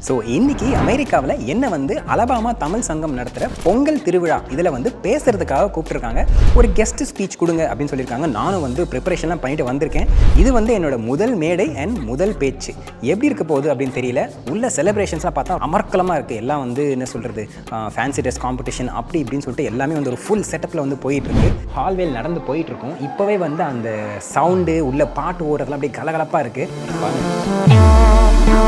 So இன்னைக்கு அமெரிக்காவில் என்ன வந்து அலபாமா தமிழ் சங்கம் நடத்துகிற பொங்கல் திருவிழா இதில் வந்து பேசுறதுக்காக கூப்பிட்டுருக்காங்க ஒரு கெஸ்ட் ஸ்பீச் கொடுங்க அப்படின்னு சொல்லியிருக்காங்க நானும் வந்து ப்ரிப்பரேஷன்லாம் பண்ணிட்டு வந்திருக்கேன் இது வந்து என்னோட முதல் மேடை அண்ட் முதல் பேச்சு எப்படி இருக்க போகுது அப்படின்னு தெரியல உள்ள செலிப்ரேஷன்ஸ்லாம் பார்த்தா அமர்க்கலமாக இருக்குது எல்லாம் வந்து என்ன சொல்கிறது ஃபேன்சி ட்ரெஸ் காம்படிஷன் அப்படி இப்படின்னு சொல்லிட்டு எல்லாமே வந்து ஒரு ஃபுல் செட்டப்பில் வந்து போயிட்டு இருக்கு ஹால்வேல் நடந்து போயிட்டு இருக்கோம் இப்போவே வந்து அந்த சவுண்டு உள்ள பாட்டு ஓடுறதுலாம் அப்படியே கலகலப்பாக இருக்குது பாருங்க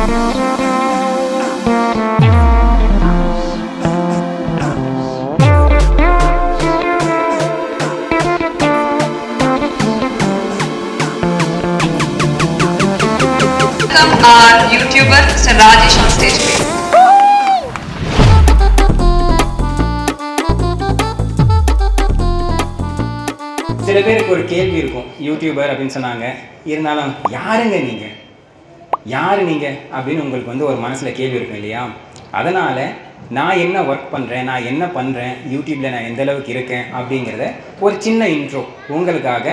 Welcome our YouTuber Mr. Rajesh on stage please. சில பேருக்கு ஒரு கேள்வி இருக்கும் யூடியூபர் அப்படின்னு சொன்னாங்க இருந்தாலும் யாருங்க நீங்கள் யார் நீங்கள் அப்படின்னு உங்களுக்கு வந்து ஒரு மனசில் கேள்வி இருக்கும் இல்லையா அதனால் நான் என்ன ஒர்க் பண்ணுறேன் நான் என்ன பண்ணுறேன் யூடியூப்பில் நான் எந்த அளவுக்கு இருக்கேன் அப்படிங்கிறத ஒரு சின்ன இன்ட்ரோ உங்களுக்காக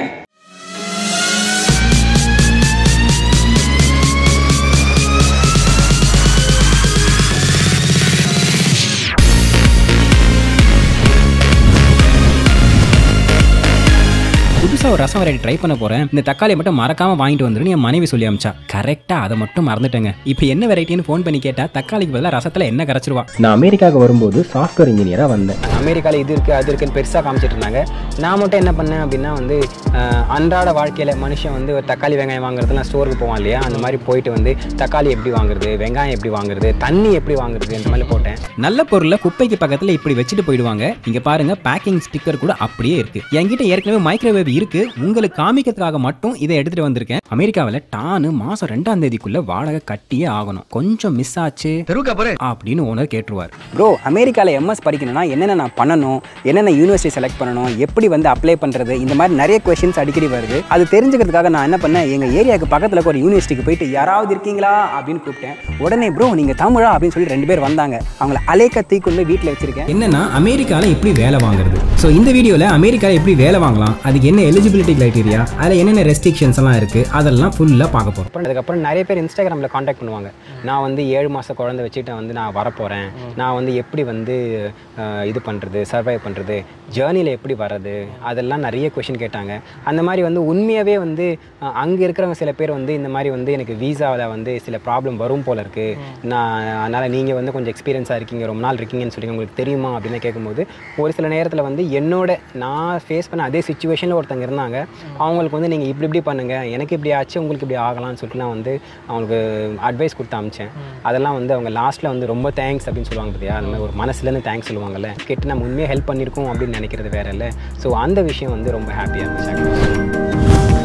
புதுசாக ஒரு ரசம் வெரைட்டி ட்ரை பண்ண போகிறேன் இந்த தக்காளியை மட்டும் மறக்காமல் வாங்கிட்டு வந்துருன்னு என் மனைவி சொல்லி அமிச்சா கரெக்டாக அதை மட்டும் மறந்துட்டேங்க இப்போ என்ன வெரைட்டின்னு ஃபோன் பண்ணி கேட்டால் தக்காளிக்கு பதிலாக ரசத்தில் என்ன கரைச்சிருவா நான் அமெரிக்காவுக்கு வரும்போது சாஃப்ட்வேர் இன்ஜினியராக வந்தேன் அமெரிக்காவில் இது இருக்குது அது இருக்குன்னு பெருசாக காமிச்சிட்டு இருந்தாங்க நான் மட்டும் என்ன பண்ணேன் அப்படின்னா வந்து அஹ், அன்றாட வாழ்க்கையில் மனுஷன் வந்து ஒரு தக்காளி வெங்காயம் வாங்குறதுலாம் ஸ்டோருக்கு போவான் இல்லையா அந்த மாதிரி போயிட்டு வந்து தக்காளி எப்படி வாங்குறது வெங்காயம் எப்படி வாங்குறது தண்ணி எப்படி வாங்குறது இந்த மாதிரி போட்டேன் நல்ல பொருளை குப்பைக்கு பக்கத்தில் இப்படி வச்சுட்டு போயிடுவாங்க இங்கே பாருங்க பேக்கிங் ஸ்டிக்கர் கூட அப்படியே இருக்கு என்கிட்ட ஏற்கனவே மைக்ரோவேவ் இருக்கு உங்களுக்கு காமிக்கிறதுக்காக மட்டும் இதை எடுத்துட்டு வந்திருக்கேன் அமெரிக்காவில் டானு மாசம் ரெண்டாம் தேதிக்குள்ள வாடகை கட்டியே ஆகணும் கொஞ்சம் மிஸ் ஆச்சு அப்படின்னு ஓனர் கேட்டுருவார் ப்ரோ அமெரிக்காவில் எம்எஸ் படிக்கணும்னா என்னென்ன நான் பண்ணணும் என்னென்ன யூனிவர்சிட்டி செலக்ட் பண்ணணும் எப்படி வந்து அப்ளை பண்ணுறது இந்த மாதிரி நிறைய கொஷின்ஸ் அடிக்கடி வருது அது தெரிஞ்சுக்கிறதுக்காக நான் என்ன பண்ணேன் எங்கள் ஏரியாவுக்கு பக்கத்தில் இருக்க ஒரு யூனிவர்சிட்டிக்கு போயிட்டு யாராவது இருக்கீங்களா அப்படின்னு கூப்பிட்டேன் உடனே ப்ரோ நீங்கள் தமிழா அப்படின்னு சொல்லி ரெண்டு பேர் வந்தாங்க அவங்கள அலேக்க தீக்குள்ள வீட்டில் வச்சிருக்கேன் என்னன்னா அமெரிக்காவில் எப்படி வேலை வாங்குறது ஸோ இந்த வீடியோவில் அமெரிக்காவில் எப்படி வேலை வாங்கலாம் அதுக்கு என்ன எலிஜிபிலிட்டி கிரைட்டீரியா அதில் என்னென்ன ரெஸ்ட்ரிக்ஷன்ஸ் எல்லாம் இருக்குது அதெல்லாம் ஃபுல்லாக பார்க்க போகிறோம் அப்புறம் அதுக்கப்புறம் நிறைய பேர் இன்ஸ்டாகிராமில் காண்டாக்ட் பண்ணுவாங்க நான் வந்து ஏழு மாத குழந்தை வச்சுட்டு வந்து நான் வரப்போகிறேன் நான் வந்து எப்படி வந்து அஹ், இது பண்ணுறது சர்வை பண்ணுறது ஜேர்னியில் எப்படி வர்றது அதெல்லாம் நிறைய கொஷின் கேட்டாங்க அந்த மாதிரி வந்து உண்மையாகவே வந்து அங்கே இருக்கிறவங்க சில பேர் வந்து இந்த மாதிரி வந்து எனக்கு வீசாவில் வந்து சில ப்ராப்ளம் வரும் போல இருக்குது நான் அதனால் நீங்கள் வந்து கொஞ்சம் எக்ஸ்பீரியன்ஸாக இருக்கீங்க ரொம்ப நாள் இருக்கீங்கன்னு சொல்லி உங்களுக்கு தெரியுமா அப்படின்னு கேட்கும்போது ஒரு சில நேரத்தில் வந்து என்னோட நான் ஃபேஸ் பண்ண அதே சுச்சுவேஷனில் ஒருத்தங்க இருந்தாங்க அவங்களுக்கு வந்து நீங்கள் இப்படி இப்படி பண்ணுங்கள் எனக்கு இப்படி ஆச்சு உங்களுக்கு இப்படி ஆகலாம்னு சொல்லிட்டு நான் வந்து அவங்களுக்கு அட்வைஸ் கொடுத்து அமிச்சேன் அதெல்லாம் வந்து அவங்க லாஸ்ட்டில் வந்து ரொம்ப தேங்க்ஸ் அப்படின்னு சொல்லுவாங்க பார்த்தியா அந்த மாதிரி ஒரு மனசுலேருந்து தேங்க்ஸ் சொல்லுவாங்கல்ல கேட்டு நம்ம உண்மையாக ஹெல்ப் பண்ணியிருக்கோம் அப்படின்னு நினைக்கிறது வேற இல்லை ஸோ அந்த விஷயம் வந்து ரொம்ப ஹாப்பியாக இருந்துச்சு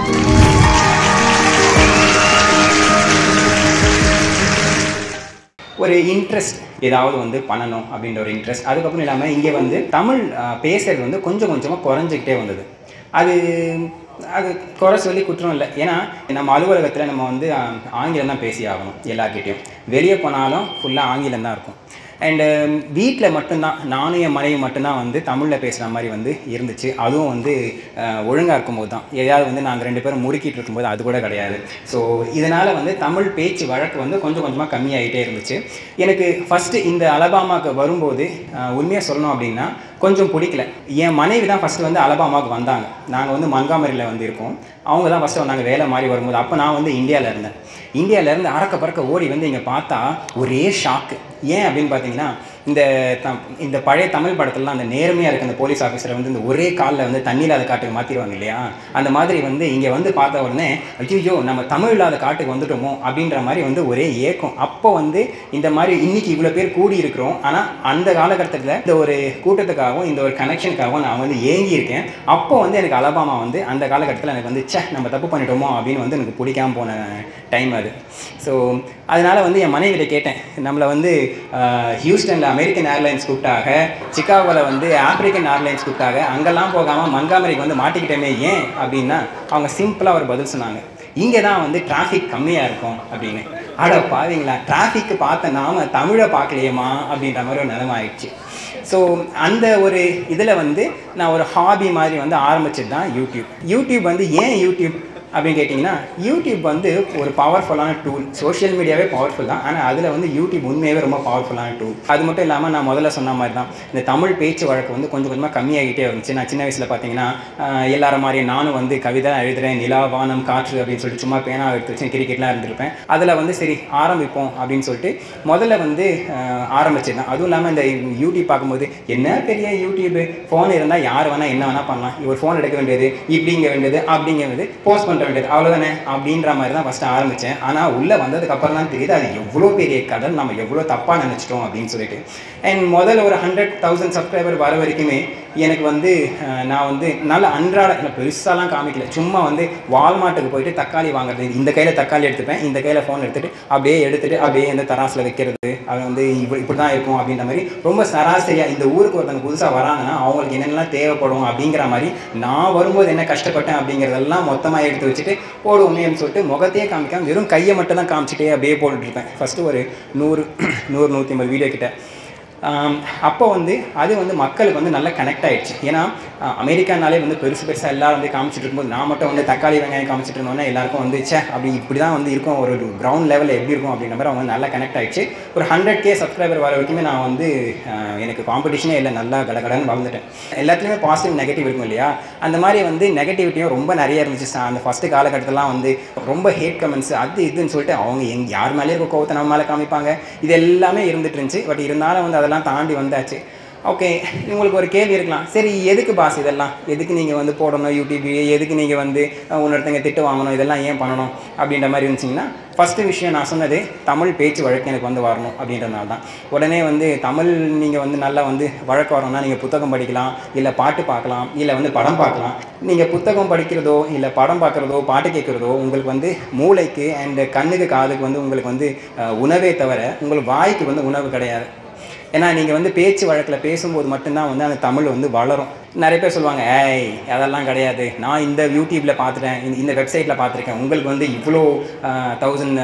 ஒரு இன்ட்ரெஸ்ட் ஏதாவது வந்து பண்ணணும் அப்படின்ற ஒரு இன்ட்ரெஸ்ட் அதுக்கப்புறம் இல்லாமல் இங்கே வந்து தமிழ் அஹ், பேசுறது வந்து கொஞ்சம் கொஞ்சமாக குறைஞ்சிக்கிட்டே வந்தது அது அது குறை சொல்லி குற்றம் இல்லை ஏன்னா நம்ம அலுவலகத்தில் நம்ம வந்து அஹ், ஆங்கிலம் தான் பேசி ஆகணும் எல்லார்கிட்டையும் வெளியே போனாலும் ஃபுல்லாக ஆங்கிலம் தான் இருக்கும் அண்டு வீட்டில் மட்டும்தான் நானும் என் மனைவி மட்டும்தான் வந்து தமிழில் பேசுகிற மாதிரி வந்து இருந்துச்சு அதுவும் வந்து ஒழுங்காக இருக்கும்போது தான் எதையாவது வந்து நாங்கள் ரெண்டு பேரும் முறுக்கிட்டு இருக்கும்போது அது கூட கிடையாது ஸோ இதனால் வந்து தமிழ் பேச்சு வழக்கு வந்து கொஞ்சம் கொஞ்சமாக கம்மியாகிட்டே இருந்துச்சு எனக்கு ஃபஸ்ட்டு இந்த அலபாமாவுக்கு வரும்போது உண்மையாக சொல்லணும் அப்படின்னா கொஞ்சம் பிடிக்கல என் மனைவி தான் ஃபஸ்ட்டு வந்து அலபாமாவுக்கு வந்தாங்க நாங்கள் வந்து மங்காமரியில் வந்து இருக்கோம் அவங்க தான் ஃபஸ்ட்டு வந்தாங்க வேலை மாதிரி வரும்போது அப்போ நான் வந்து இந்தியாவில் இருந்தேன் இந்தியாவிலேருந்து அறக்க பறக்க ஓடி வந்து இங்கே பார்த்தா ஒரே ஷாக்கு ஏன் அப்படின்னு பார்த்தீங்கன்னா இந்த த- இந்த பழைய தமிழ் படத்துலலாம் அந்த நேர்மையாக இருக்க அந்த போலீஸ் ஆஃபீஸரை வந்து இந்த ஒரே காலில் வந்து தண்ணி இல்லாத காட்டுக்கு மாற்றிடுவாங்க இல்லையா அந்த மாதிரி வந்து இங்கே வந்து பார்த்த உடனே ஐயோ நம்ம தமிழ் இல்லாத காட்டுக்கு வந்துட்டோமோ அப்படின்ற மாதிரி வந்து ஒரே ஏக்கம் அப்போ வந்து இந்த மாதிரி இன்னைக்கு இவ்வளோ பேர் கூடி இருக்கிறோம் ஆனால் அந்த காலகட்டத்தில் இந்த ஒரு கூட்டத்துக்காகவும் இந்த ஒரு கனெக்ஷனுக்காகவும் நான் வந்து ஏங்கி இருக்கேன் அப்போ வந்து எனக்கு அலபாமா வந்து அந்த காலகட்டத்தில் எனக்கு வந்து ச்சே நம்ம தப்பு பண்ணிட்டோமோ அப்படின்னு வந்து எனக்கு பிடிக்காம போன டைம் அது ஸோ அதனால வந்து என் மனைவிட்ட கேட்டேன் நம்மளை வந்து ஹியூஸ்டனில் அமெரிக்கன் ஏர்லைன்ஸ் கூப்பிட்டாங்க சிக்காகோவில் வந்து ஆப்பிரிக்கன் ஏர்லைன்ஸ் கூப்பிட்டாங்க அங்கெல்லாம் போகாமல் மங்காமரிக்கு வந்து மாட்டிக்கிட்டோமே ஏன் அப்படின்னா அவங்க சிம்பிளாக ஒரு பதில் சொன்னாங்க இங்கே தான் வந்து டிராஃபிக் கம்மியாக இருக்கும் அப்படின்னு அட பாவீங்களா டிராஃபிக்கு பார்த்த நாம தமிழை பார்க்கலையேம்மா அப்படின்ற மாதிரி ஒரு நிலைமை ஆயிடுச்சு ஸோ அந்த ஒரு இதில் வந்து நான் ஒரு ஹாபி மாதிரி வந்து ஆரம்பிச்சது தான் யூடியூப் யூடியூப் வந்து ஏன் யூடியூப் அப்படின்னு கேட்டிங்கன்னா யூடியூப் வந்து ஒரு பவர்ஃபுல்லான டூல் சோஷியல் மீடியாவே பவர்ஃபுல் தான் ஆனால் அதில் வந்து யூடியூப் உண்மையாகவே ரொம்ப பவர்ஃபுல்லான டூல் அது மட்டும் இல்லாமல் நான் முதல்ல சொன்ன மாதிரி தான் இந்த தமிழ் பேச்சு வழக்கு வந்து கொஞ்சம் கொஞ்சமாக கம்மியாகிட்டே இருந்துச்சு நான் சின்ன வயசில் பார்த்தீங்கன்னா ஆஹ் எல்லாரும் மாதிரி நானும் வந்து கவிதை எழுதுறேன் நிலா வானம் காற்று அப்படின்னு சொல்லிட்டு சும்மா பேனா எடுத்து வச்சு கிரிக்கெட்லாம் இருந்திருப்பேன் அதில் வந்து சரி ஆரம்பிப்போம் அப்படின்னு சொல்லிட்டு முதல்ல வந்து ஆஹ் ஆரம்பிச்சிருந்தேன் அதுவும் இல்லாமல் இந்த யூடியூப் பார்க்கும்போது என்ன பெரிய யூடியூப் ஃபோன் இருந்தால் யார் வேணால் என்ன வேணால் பண்ணலாம் ஒரு ஃபோன் எடுக்க வேண்டியது இப்படிங்க வேண்டியது அப்படிங்க வேண்டியது போஸ்ட் பண்ணுற வேண்டியது அவ்வளோதானே அப்படின்ற மாதிரி தான் ஃபஸ்ட்டு ஆரம்பித்தேன் ஆனால் உள்ளே வந்ததுக்கு அப்புறம் தான் தெரியுது அது எவ்வளோ பெரிய கடல் நம்ம எவ்வளோ தப்பாக நினச்சிட்டோம் அப்படின்னு சொல்லிட்டு அண்ட் முதல்ல ஒரு ஹண்ட்ரட் தௌசண்ட் சப்ஸ்கிரைபர் வர வரைக்குமே எனக்கு வந்து அஹ், நான் வந்து நல்ல அன்றாட இல்லை பெருசாலாம் காமிக்கல சும்மா வந்து வால்மார்ட்டுக்கு போயிட்டு தக்காளி வாங்குறது இந்த கையில் தக்காளி எடுத்துப்பேன் இந்த கையில் ஃபோன் எடுத்துட்டு அப்படியே எடுத்துட்டு அப்படியே இந்த தராசில் வைக்கிறது அது வந்து இப்படி இப்படி தான் இருக்கும் அப்படின்ற மாதிரி ரொம்ப சராசரியாக இந்த ஊருக்கு ஒருத்தவங்க புதுசாக வராங்கன்னா அவங்களுக்கு என்னென்னலாம் தேவைப்படும் அப்படிங்கிற மாதிரி நான் வரும்போது என்ன கஷ்டப்பட்டேன் அப்படிங்கிறதெல்லாம் மொத்தமாக எடுத்து வச்சுட்டு போடுவோமேன்னு சொல்லிட்டு முகத்தையே காமிக்காம வெறும் கையை மட்டும் தான் காமிச்சிட்டே அப்படியே போட்டுட்டு இருப்பேன் ஃபஸ்ட்டு ஒரு நூறு நூறு நூற்றி ஐம்பது வீடியோ கிட்ட ஆம், அப்போ வந்து அது வந்து மக்களுக்கு வந்து நல்லா கனெக்ட் ஆயிடுச்சு ஏன்னா அஹ், அமெரிக்கானாலே வந்து பெருசு பெருசாக எல்லாரும் வந்து காமிச்சிட்டு இருக்கும்போது நான் மட்டும் வந்து தக்காளி வெங்காயம் காமிச்சிட்டு இருந்தோன்னே எல்லாருக்கும் வந்து ச்சே அப்படி இப்படி தான் வந்து இருக்கும் ஒரு கிரவுண்ட் லெவலில் எப்படி இருக்கும் அப்படின்ற மாதிரி அவங்க நல்லா கனெக்ட் ஆயிடுச்சு ஒரு ஹண்ட்ரட் கே சப்ஸ்கிரைபர் வர வரைக்குமே நான் வந்து அஹ், எனக்கு காம்படிஷனே இல்லை நல்லா கடகடன்னு வளர்ந்துட்டேன் எல்லாத்துலேயுமே பாசிட்டிவ் நெகட்டிவ் இருக்கும் இல்லையா அந்த மாதிரி வந்து நெகட்டிவிட்டியும் ரொம்ப நிறைய இருந்துச்சு சா- அந்த ஃபஸ்ட்டு காலகட்டத்திலாம் வந்து ரொம்ப ஹேட் கமெண்ட்ஸ் அது இதுன்னு சொல்லிட்டு அவங்க எங் யார் மேலேயும் இருக்க கோவத்தை நம்ம மேலே காமிப்பாங்க இது எல்லாமே இருந்துட்டு இருந்துச்சு பட் இருந்தாலும் வந்து அதெல்லாம் தாண்டி வந்தாச்சு ஓகே உங்களுக்கு ஒரு கேள்வி இருக்கலாம் சரி எதுக்கு பாஸ் இதெல்லாம் எதுக்கு நீங்கள் வந்து போடணும் யூடியூப் எதுக்கு நீங்கள் வந்து அஹ், இன்னொருத்தங்க திட்டு வாங்கணும் இதெல்லாம் ஏன் பண்ணணும் அப்படின்ற மாதிரி இருந்துச்சிங்கன்னா ஃபஸ்ட்டு விஷயம் நான் சொன்னது தமிழ் பேச்சு வழக்கு எனக்கு வந்து வரணும் அப்படின்றதுனால தான் உடனே வந்து தமிழ் நீங்கள் வந்து நல்லா வந்து வழக்கு வரணும்னா நீங்கள் புத்தகம் படிக்கலாம் இல்லை பாட்டு பார்க்கலாம் இல்லை வந்து படம் பார்க்கலாம் நீங்கள் புத்தகம் படிக்கிறதோ இல்லை படம் பார்க்குறதோ பாட்டு கேட்குறதோ உங்களுக்கு வந்து மூளைக்கு அண்ட் கண்ணுக்கு காதுக்கு வந்து உங்களுக்கு வந்து அஹ், உணவே தவிர உங்களுக்கு வாய்க்கு வந்து உணவு கிடையாது ஏன்னா நீங்கள் வந்து பேச்சு வழக்கில் பேசும்போது மட்டும்தான் வந்து அந்த தமிழ் வந்து வளரும் நிறைய பேர் சொல்லுவாங்க ஏய் அதெல்லாம் கிடையாது நான் இந்த யூடியூப்பில் பார்த்துட்டேன் இந்த- இந்த வெப்சைட்டில் பார்த்துருக்கேன் உங்களுக்கு வந்து இவ்வளோ தௌசண்ட்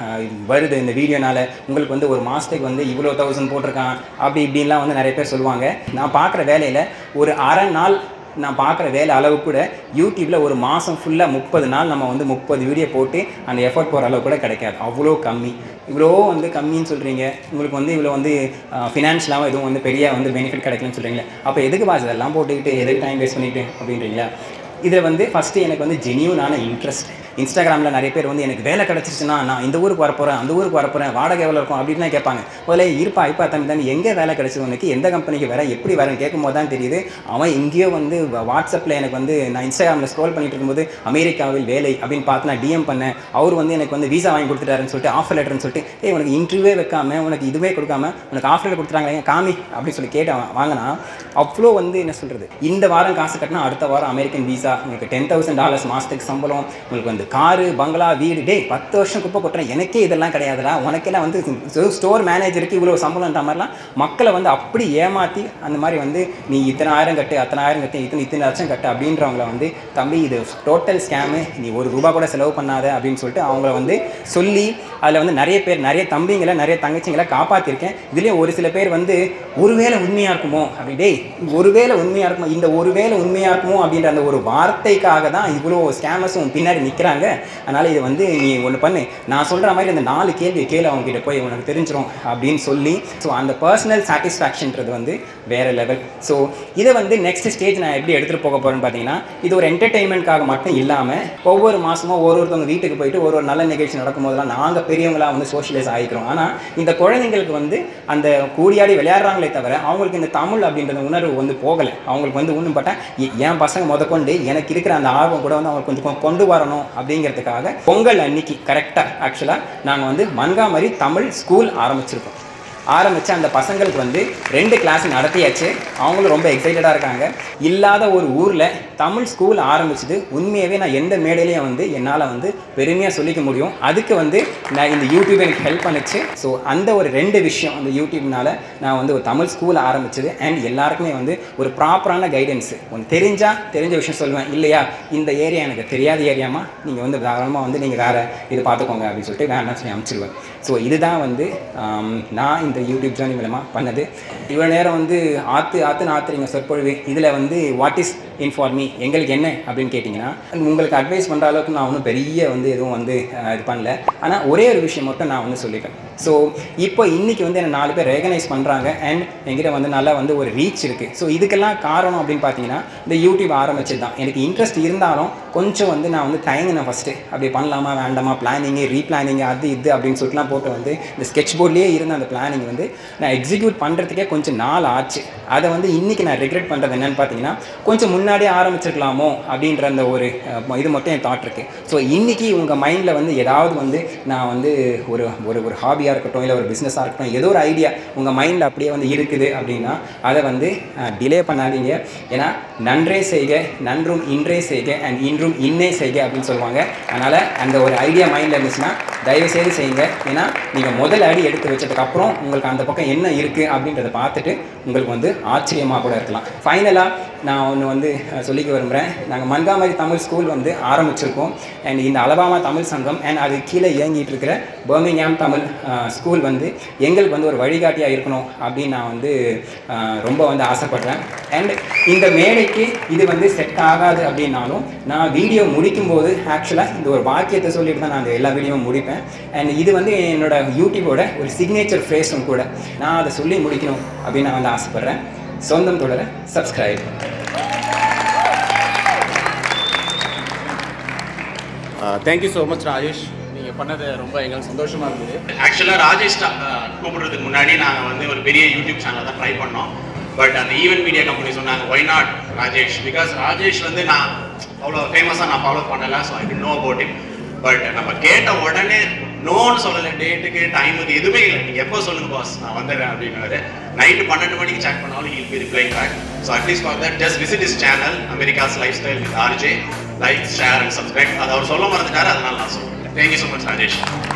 வருது இந்த வீடியோனால உங்களுக்கு வந்து ஒரு மாதத்துக்கு வந்து இவ்வளோ தௌசண்ட் போட்டிருக்கான் அப்படி இப்படின்லாம் வந்து நிறைய பேர் சொல்லுவாங்க நான் பார்க்குற வேலையில் ஒரு அரை நாள் நான் பார்க்குற வேலை அளவு கூட யூடியூப்பில் ஒரு மாதம் ஃபுல்லாக முப்பது நாள் நம்ம வந்து முப்பது வீடியோ போட்டு அந்த எஃபர்ட் போகிற அளவு கூட கிடைக்காது அவ்வளோ கம்மி இவ்வளோ வந்து கம்மின்னு சொல்கிறீங்க உங்களுக்கு வந்து இவ்வளோ வந்து ஃபினான்ஷியலாகவும் எதுவும் வந்து பெரிய வந்து பெனிஃபிட் கிடைக்கலன்னு சொல்கிறீங்களே அப்போ எதுக்கு பாஸ் இதெல்லாம் போட்டுக்கிட்டு எதுக்கு டைம் வேஸ்ட் பண்ணிட்டு அப்படின்றீங்களா இதில் வந்து ஃபஸ்ட்டு எனக்கு வந்து ஜெனியூனான இன்ட்ரெஸ்ட் இன்ஸ்டாகிராமில் நிறைய பேர் வந்து எனக்கு வேலை கிடச்சிருச்சுன்னா நான் இந்த ஊருக்கு வரப்போகிறேன் அந்த ஊருக்கு வரப்போகிறேன் வாடகை எவ்வளோ இருக்கும் அப்படின்னு தான் கேட்பாங்க முதல்ல இருப்பா இப்போ தம்பி தம்பி எங்கே வேலை கிடச்சது உனக்கு எந்த கம்பெனிக்கு வேற எப்படி வரேன்னு கேட்கும்போது தான் தெரியுது அவன் எங்கேயோ வந்து வாட்ஸ்அப்பில் எனக்கு வந்து நான் இன்ஸ்டாகிராமில் ஸ்க்ரோல் பண்ணிட்டு இருக்கும்போது அமெரிக்காவில் வேலை அப்படின்னு பார்த்து நான் டிஎம் பண்ணேன் அவர் வந்து எனக்கு வந்து வீசா வாங்கி கொடுத்துட்டாருன்னு சொல்லிட்டு ஆஃபர் லெட்டர்னு சொல்லிட்டு ஏய் உனக்கு இன்டர்வியூவே வைக்காம உனக்கு இதுவே கொடுக்காம உனக்கு ஆஃபர் லெட்டர் கொடுத்துறாங்க காமி அப்படின்னு சொல்லி கேட்டு அவன் வாங்கினா அவ்வளோ வந்து என்ன சொல்கிறது இந்த வாரம் காசு கட்டினா அடுத்த வாரம் அமெரிக்கன் வீசா உங்களுக்கு டென் தௌசண்ட் டாலர்ஸ் மாதத்துக்கு சம்பளம் உங்களுக்கு வந்து காரு பங்களா வீடு டேய் பத்து வருஷம் குப்பை கொட்டுறேன் எனக்கே இதெல்லாம் கிடையாதுடா உனக்கெல்லாம் வந்து ஸ்டோர் மேனேஜருக்கு இவ்வளோ சம்பளம்ன்ற மாதிரிலாம் மக்களை வந்து அப்படி ஏமாற்றி அந்த மாதிரி வந்து நீ இத்தனை ஆயிரம் கட்டு அத்தனை ஆயிரம் கட்டு இத்தனை இத்தனை லட்சம் கட்டு அப்படின்றவங்கள வந்து தம்பி இது டோட்டல் ஸ்கேமு நீ ஒரு ரூபா கூட செலவு பண்ணாத அப்படின்னு சொல்லிட்டு அவங்கள வந்து சொல்லி அதில் வந்து நிறைய பேர் நிறைய தம்பிங்களை நிறைய தங்கச்சிங்களை காப்பாற்றிருக்கேன் இதுலேயும் ஒரு சில பேர் வந்து ஒருவேளை உண்மையாக இருக்குமோ அப்படி டேய் ஒருவேளை உண்மையாக இருக்குமோ இந்த ஒருவேளை உண்மையாக இருக்குமோ அப்படின்ற அந்த ஒரு வார்த்தைக்காக தான் இவ்வளோ ஸ்கேமர்ஸும் பின்னாடி நிற்கிறாங்க அதனால் இது வந்து நீ ஒன்று பண்ணு நான் சொல்கிற மாதிரி அந்த நாலு கேள்வி கேளு அவங்க கிட்ட போய் உனக்கு தெரிஞ்சிரும் அப்படின்னு சொல்லி ஸோ அந்த பர்சனல் சாட்டிஸ்ஃபேக்ஷன்றது வந்து வேறு லெவல் ஸோ இதை வந்து நெக்ஸ்ட் ஸ்டேஜ் நான் எப்படி எடுத்துகிட்டு போக போகிறேன்னு பார்த்தீங்கன்னா இது ஒரு என்டர்டெயின்மெண்ட்காக மட்டும் இல்லாமல் ஒவ்வொரு மாதமும் ஒரு ஒருத்தவங்க வீட்டுக்கு போயிட்டு ஒரு ஒரு நல்ல நிகழ்ச்சி நடக்கும் போதெல்லாம் நாங்கள் பெரியவங்களாக வந்து சோஷியலைஸ் ஆகிக்கிறோம் ஆனால் இந்த குழந்தைங்களுக்கு வந்து அந்த கூடியாடி விளையாடுறாங்களே தவிர அவங்களுக்கு இந்த தமிழ் அப்படின்ற உணர்வு வந்து போகலை அவங்களுக்கு வந்து ஒன்றும் பட்டா எ- என் பசங்க முதற்கொண்டு எனக்கு இருக்கிற அந்த ஆர்வம் கூட வந்து அவங்க கொஞ்சம் கொ- கொண்டு வரணும் அப்படிங்கிறதுக்காக பொங்கல் அன்னைக்கு கரெக்டாக ஆக்சுவலாக நாங்கள் வந்து மன்காமரி தமிழ் ஸ்கூல் ஆரம்பிச்சிருக்கோம் ஆரம்பித்து அந்த பசங்களுக்கு வந்து ரெண்டு கிளாஸ் நடத்தியாச்சு அவங்களும் ரொம்ப எக்ஸைட்டடாக இருக்காங்க இல்லாத ஒரு ஊரில் தமிழ் ஸ்கூல் ஆரம்பிச்சது உண்மையாகவே நான் எந்த மேடையிலையும் வந்து என்னால் வந்து பெருமையாக சொல்லிக்க முடியும் அதுக்கு வந்து நான் இந்த யூடியூப் எனக்கு ஹெல்ப் பண்ணுச்சு ஸோ அந்த ஒரு ரெண்டு விஷயம் அந்த யூடியூப்னால நான் வந்து ஒரு தமிழ் ஸ்கூல் ஆரம்பிச்சது அண்ட் எல்லாருக்குமே வந்து ஒரு ப்ராப்பரான கைடன்ஸு ஒன்று தெரிஞ்சால் தெரிஞ்ச விஷயம் சொல்லுவேன் இல்லையா இந்த ஏரியா எனக்கு தெரியாத ஏரியாமா நீங்கள் வந்து தாராளமாக வந்து நீங்கள் வேறு இது பார்த்துக்கோங்க அப்படின்னு சொல்லிட்டு வேணாம் சொல்லி அனுப்பிச்சிடுவேன் ஸோ இதுதான் வந்து ஆம், நான் இந்த யூடியூப் ஜேர்னி மூலமாக பண்ணது இவ்வளோ நேரம் வந்து ஆற்று ஆற்றுன்னு ஆத்துறீங்க சொற்பொழிவு இதில் வந்து வாட் இஸ் இன்ஃபார் மீ எங்களுக்கு என்ன அப்படின்னு கேட்டிங்கன்னா உங்களுக்கு அட்வைஸ் பண்ணுற அளவுக்கு நான் ஒன்றும் பெரிய வந்து எதுவும் வந்து அஹ், இது பண்ணல ஆனால் ஒரே ஒரு விஷயம் மட்டும் நான் வந்து சொல்லிப்பேன் ஸோ இப்போ இன்னைக்கு வந்து என்ன நாலு பேர் ரெகனைஸ் பண்ணுறாங்க அண்ட் என்கிட்ட வந்து நல்லா வந்து ஒரு ரீச் இருக்குது ஸோ இதுக்கெல்லாம் காரணம் அப்படின்னு பார்த்தீங்கன்னா இந்த யூடியூப் ஆரம்பிச்சது தான் எனக்கு இன்ட்ரெஸ்ட் இருந்தாலும் கொஞ்சம் வந்து நான் வந்து தயங்கினேன் ஃபஸ்ட்டு அப்படி பண்ணலாமா வேண்டாமா பிளானிங்கு ரீபிளானிங் அது இது அப்படின்னு சொல்லிட்டுலாம் போட்டு வந்து இந்த ஸ்கெட்ச் போர்ட்லேயே இருந்த அந்த பிளானிங் வந்து நான் எக்ஸிக்யூட் பண்ணுறதுக்கே கொஞ்சம் நாள் ஆச்சு அதை வந்து இன்றைக்கி நான் ரெக்ரெட் பண்ணுறது என்னன்னு பார்த்தீங்கன்னா கொஞ்சம் முன்னாடியே ஆரம்பிச்சிருக்கலாமோ அப்படின்ற அந்த ஒரு அஹ், இது மட்டும் என் தாட் இருக்குது ஸோ இன்றைக்கி உங்கள் மைண்டில் வந்து ஏதாவது வந்து நான் வந்து ஒரு ஒரு ஒரு ஹாபியாக இருக்கட்டும் இல்லை ஒரு பிஸ்னஸாக இருக்கட்டும் ஏதோ ஒரு ஐடியா உங்கள் மைண்டில் அப்படியே வந்து இருக்குது அப்படின்னா அதை வந்து டிலே பண்ணாதீங்க ஏன்னா நன்றே செய்க நன்றும் இன்றே செய்க அண்ட் இன்றும் இன்னே செய்க அப்படின்னு சொல்லுவாங்க அதனால் அந்த ஒரு ஐடியா மைண்டில் இருந்துச்சுன்னா தயவு செய்து செய்யுங்க ஏன்னா நீங்கள் முதல் அடி எடுத்து வச்சதுக்கப்புறம் உங்களுக்கு அந்த பக்கம் என்ன இருக்குது அப்படின்றத பார்த்துட்டு உங்களுக்கு வந்து ஆச்சரியமாக கூட இருக்கலாம் ஃபைனலாக நான் ஒன்று வந்து அஹ், சொல்லிக்க விரும்புகிறேன் நாங்கள் மன்காமரி தமிழ் ஸ்கூல் வந்து ஆரம்பிச்சிருக்கோம் அண்ட் இந்த அலபாமா தமிழ் சங்கம் அண்ட் அது கீழே இயங்கிட்டு இருக்கிற பர்மிங்ஹாம் தமிழ் அஹ், ஸ்கூல் வந்து எங்களுக்கு வந்து ஒரு வழிகாட்டியாக இருக்கணும் அப்படின்னு நான் வந்து அஹ், ரொம்ப வந்து ஆசைப்படுறேன் அண்ட் இந்த மேடைக்கு இது வந்து செட் ஆகாது அப்படின்னாலும் நான் வீடியோ முடிக்கும்போது ஆக்சுவலாக இந்த ஒரு வாக்கியத்தை சொல்லிட்டு தான் நான் அந்த எல்லா வீடியோவும் முடிப்பேன் அண்ட் இது வந்து என்னோட யூடியூபோட ஒரு சிக்னேச்சர் ஃப்ரேஸும் கூட நான் அதை சொல்லி முடிக்கணும் அப்படின்னு நான் வந்து ஆசைப்பட்றேன் சொந்தம் தொடர subscribe thank you so much Rajesh நீங்கள் பண்ணது ரொம்ப எங்களுக்கு சந்தோஷமாக இருந்தது ஆக்சுவலாக ராஜேஷ் டா- அஹ் கூப்பிடுறதுக்கு முன்னாடி நாங்கள் வந்து ஒரு பெரிய யூடியூப் சேனலை தான் ட்ரை பண்ணோம் பட் அந்த ஈவென்ட் மீடியா கம்பெனி சொன்னாங்க why not Rajesh because Rajesh வந்து நான் அவ்வளோ ஃபேமஸாக நான் ஃபாலோ பண்ணல so I don't know about it but நம்ம கேட்ட உடனே நோன்னு சொல்லலை டேட்டுக்கு டைமுக்கு எதுவுமே இல்லை நீங்கள் எப்போ சொல்லுங்க பாஸ் நான் வந்துடுறேன் அப்படின்னு நைட்டு பன்னெண்டு மணிக்கு செக் பண்ணாலும் will be replying back so at least for that just visit is channel America's lifestyle with RJ like share and subscribe அதை அவர் சொல்ல மறந்துட்டாரு அதனால நான் சொல்றேன் தேங்க்யூ ஸோ மச் ராஜேஷ்